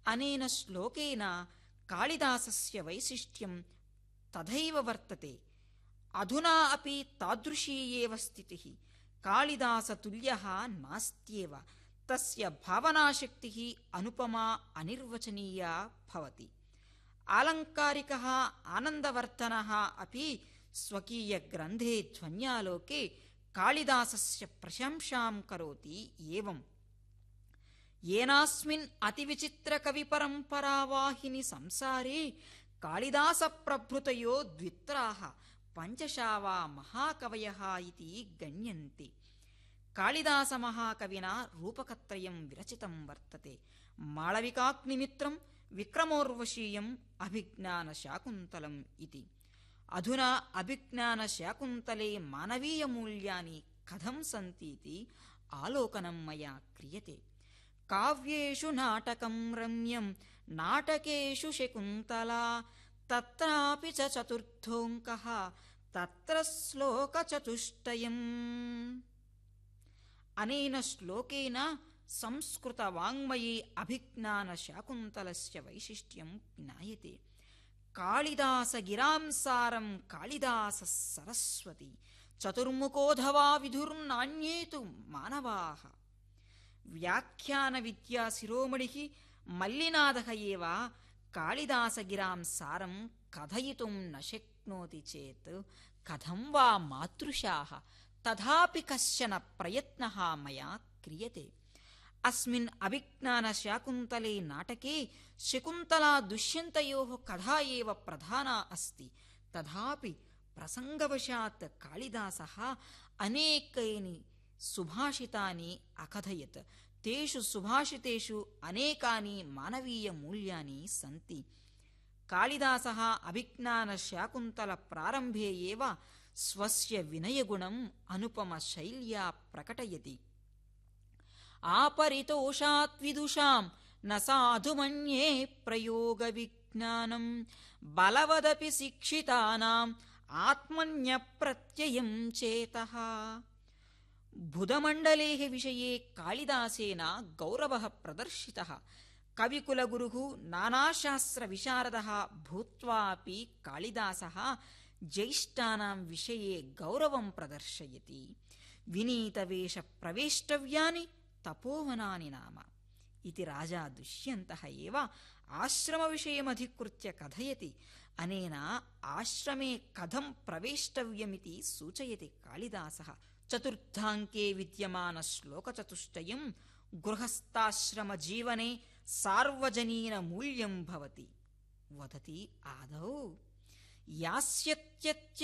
అనేన శ్లోకేన కాళిదాసస్య వైశిష్ట్యం తథైవ వర్తతే అధునా అపి తాదృశీ ఏవ స్థితిः కాళిదాసతుల్యः నాస్త్యేవ తస్య భావనాశక్తిः అనుపమా అనిర్వచనీయా భవతి ఆలంకారికः ఆనందవర్ధనः अपि स्वकीयग्रन्थे ध्वन्यालोके कालिदासस्य प्रशंसां करोति एवम् येनास्मिन् अतिविचित्रकविपरम्परावाहिनि संसारे कालिदासप्रभृतयो द्वित्राः पञ्चशा वा महाकवयः इति गण्यन्ते कालिदासमहाकविना रूपकत्रयं विरचितं वर्तते माळविकाग्निमित्रं विक्रमोर्वशीयम् अभिज्ञानशाकुन्तलम् इति अधुना अभिज्ञानशाकुन्तले मानवीयमूल्यानि कथं सन्तीति आलोकनं मया क्रियते काव्येषु नाटकं रम्यं नाटकेषु शकुन्तला तत्रापि च चतुर्थोऽङ्कः तत्र श्लोकचतुष्टयम् अनेन श्लोकेन संस्कृतवाङ्मये अभिज्ञानशाकुन्तलस्य वैशिष्ट्यं ज्ञायते कालिदासगिरां सारं कालिदासः सरस्वती चतुर्मुखोऽधवा विधुर्नान्ये तु मानवाः व्याख्यानविद्याशिरोमणिः मल्लिनाथः एव कालिदासगिरां सारं कथयितुं न शक्नोति चेत् कथं वा मातृशाः तथापि कश्चन प्रयत्नः मया क्रियते अस्मिन् अभिज्ञानशाकुन्तले नाटके शकुन्तला दुष्यन्तयोः कथा एव प्रधाना अस्ति तथापि प्रसङ्गवशात् कालिदासः अनेकानि सुभाषितानि अकथयत् तेषु सुभाषितेषु अनेकानि मानवीयमूल्यानि सन्ति कालिदासः अभिज्ञानशाकुन्तलप्रारम्भे एव स्वस्य विनयगुणम् अनुपमशैल्या प्रकटयति आपरितोषात् विदुषां न साधु मन्ये प्रयोगविज्ञानम् बलवदपि शिक्षितानाम् आत्मन्यप्रत्ययं चेतः बुधमण्डलेः विषये कालिदासेन गौरवः प्रदर्शितः कविकुलगुरुः नानाशास्त्रविशारदः भूत्वापि कालिदासः ज्येष्ठानां विषये गौरवं प्रदर्शयति विनीतवेषप्रवेष्टव्यानि तपोवनानि नाम इति राजा दुष्यन्तः एव आश्रमविषयमधिकृत्य कथयति अनेन आश्रमे कथं प्रवेष्टव्यमिति सूचयति कालिदासः चतुर्थाङ्के विद्यमानश्लोकचतुष्टयं गृहस्थाश्रमजीवने सार्वजनीनमूल्यं भवति वदति आदौ यास्यत्यत्य